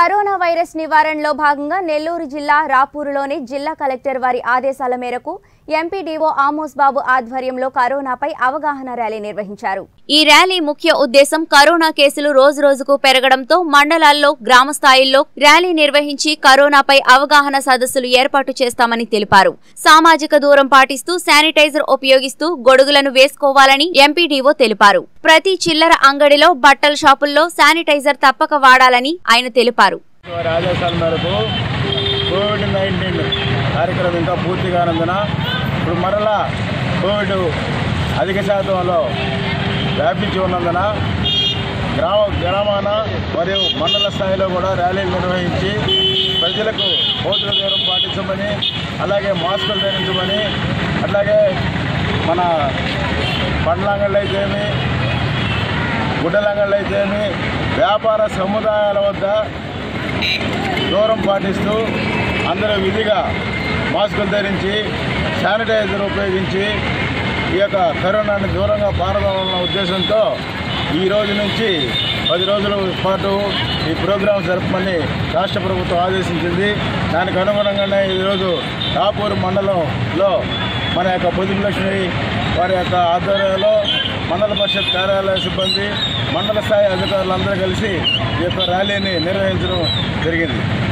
corona virus నివారణలో భాగంగా నెల్లూరు జిల్లా రాపూరులోని జిల్లా కలెక్టర్ వారి ఆదేశాల మేరకు ఎంపీడీఓ ఆమోస్ బాబు ఆధ్వర్యంలో కరోనాపై అవగాహన ర్యాలీ నిర్వహించారు ఈ ర్యాలీ ముఖ్య ఉద్దేశం కరోనా కేసులు రోజు రోజుకు పెరగడంతో మండలాల్లో గ్రామ స్థాయిల్లో ర్యాలీ నిర్వహించి కరోనాపై అవగాహన సదస్సులు ఏర్పాటు చేస్తామని తెలిపారు సామాజిక దూరం పాటిస్తూ శానిటైజర్ ఉపయోగిస్తూ గొడుగులను వేసుకోవాలని ఎంపీడీఓ తెలిపారు ప్రతి చిల్లర అంగడిలో బట్టల షాపుల్లో శానిటైజర్ తప్పక వాడాలని ఆయన తెలిపారు వారి ఆదేశాల మేరకు కోవిడ్ నైన్టీన్ కార్యక్రమం ఇంకా పూర్తి కానందున ఇప్పుడు మరలా కోవిడ్ అధిక శాతంలో వ్యాపించి ఉన్నందున గ్రామ గ్రామాన మరియు మండల స్థాయిలో కూడా ర్యాలీలు నిర్వహించి ప్రజలకు భౌతిక దూరం పాటించమని అలాగే మాస్కులు ధరించమని అట్లాగే మన పండ్లంగళ్ళు అయితేమి గుడ్డలంగళ్ళు అయితేమి వ్యాపార సముదాయాల వద్ద దూరం పాటిస్తూ అందరూ విధిగా మాస్కులు ధరించి శానిటైజర్ ఉపయోగించి ఈ యొక్క కరోనాని దూరంగా పారదాలన్న ఉద్దేశంతో ఈ రోజు నుంచి పది రోజుల పాటు ఈ ప్రోగ్రాం జరపమని రాష్ట్ర ప్రభుత్వం ఆదేశించింది దానికి అనుగుణంగానే ఈరోజు రాపూర్ మండలంలో మన యొక్క పొదుపు లక్ష్మి వారి యొక్క ఆధ్వర్యంలో మండల పరిషత్ కార్యాలయ సిబ్బంది మండల స్థాయి అధికారులందరూ కలిసి ఈ యొక్క ర్యాలీని నిర్వహించడం జరిగింది